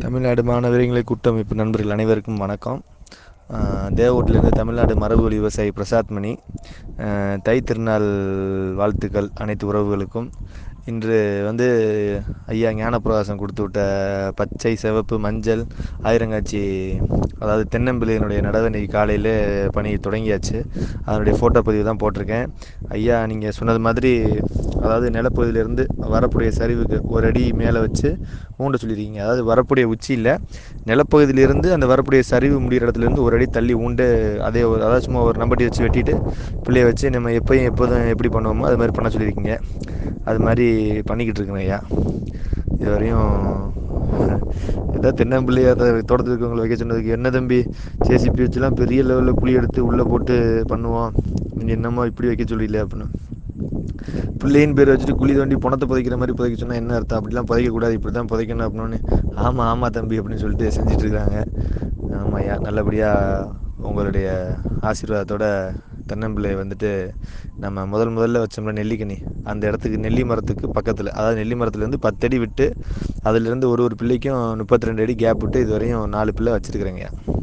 தமிழ்நாடு மாணவரிகளை கூட்டமைப்பு நண்பர்கள் அனைவருக்கும் வணக்கம் தேவகோட்டிலேருந்து தமிழ்நாடு மரபு வழி விவசாயி பிரசாத் மணி அஹ், தை திருநாள் வாழ்த்துக்கள் அனைத்து உறவுகளுக்கும் இன்று வந்து ஐயா ஞானப்பிரகாசம் கொடுத்து விட்ட பச்சை சிவப்பு மஞ்சள் ஆயிரங்காட்சி அதாவது தென்னம்பிள்ளையினுடைய நடவு இன்னைக்கு காலையில் பணி தொடங்கியாச்சு அதனுடைய ஃபோட்டோ பதிவு தான் போட்டிருக்கேன் ஐயா நீங்கள் சொன்னது மாதிரி அதாவது நிலப்பகுதியிலேருந்து வரக்கூடிய சரிவுக்கு ஒரு அடி மேலே வச்சு ஊண்ட சொல்லியிருக்கீங்க அதாவது வரக்கூடிய உச்சியில் நிலப்பகுதியிலேருந்து அந்த வரக்கூடிய சரிவு முடிகிற இடத்துலேருந்து ஒரு அடி தள்ளி ஊண்டு அதே ஒரு அதாவது சும்மா ஒரு நம்பட்டி வச்சு வெட்டிட்டு பிள்ளைய வச்சு நம்ம எப்பயும் எப்போதும் எப்படி பண்ணுவோமோ அது மாதிரி பண்ண சொல்லியிருக்கீங்க அது மாதிரி பண்ணிக்கிட்டு இருக்கேன் ஐயா இது வரையும் ஏதோ தென்னம்பிள்ளைய அதை தோட்டத்தில் இருக்கவங்களை வைக்க சொன்னதுக்கு என்ன தம்பி ஜேசிபி வச்சுலாம் பெரிய லெவலில் குழி எடுத்து உள்ளே போட்டு பண்ணுவோம் நீங்கள் என்னம்மா இப்படி வைக்க சொல்லல அப்படின்னு பிள்ளையின் பேர் வச்சுட்டு குழி தோண்டி பணத்தை புதைக்கிற மாதிரி புதைக்க சொன்னால் என்ன அர்த்தம் அப்படிலாம் புதைக்கக்கூடாது இப்படி தான் புதைக்கணும் அப்படின்னு ஆமாம் ஆமாம் தம்பி அப்படின்னு சொல்லிட்டு செஞ்சுட்டு இருக்காங்க ஆமாம் ஐயா நல்லபடியாக உங்களுடைய ஆசீர்வாதத்தோட தென்னம்பிள்ளையை வந்துட்டு நம்ம முதல் முதல்ல வச்சோம்ல நெல்லிக்கனி அந்த இடத்துக்கு நெல்லி மரத்துக்கு பக்கத்தில் அதாவது நெல்லி மரத்துலேருந்து பத்தடி விட்டு அதுலேருந்து ஒரு ஒரு பிள்ளைக்கும் முப்பத்தி ரெண்டு அடி கேப் விட்டு இது வரையும் நாலு பிள்ளை வச்சுருக்குறேங்க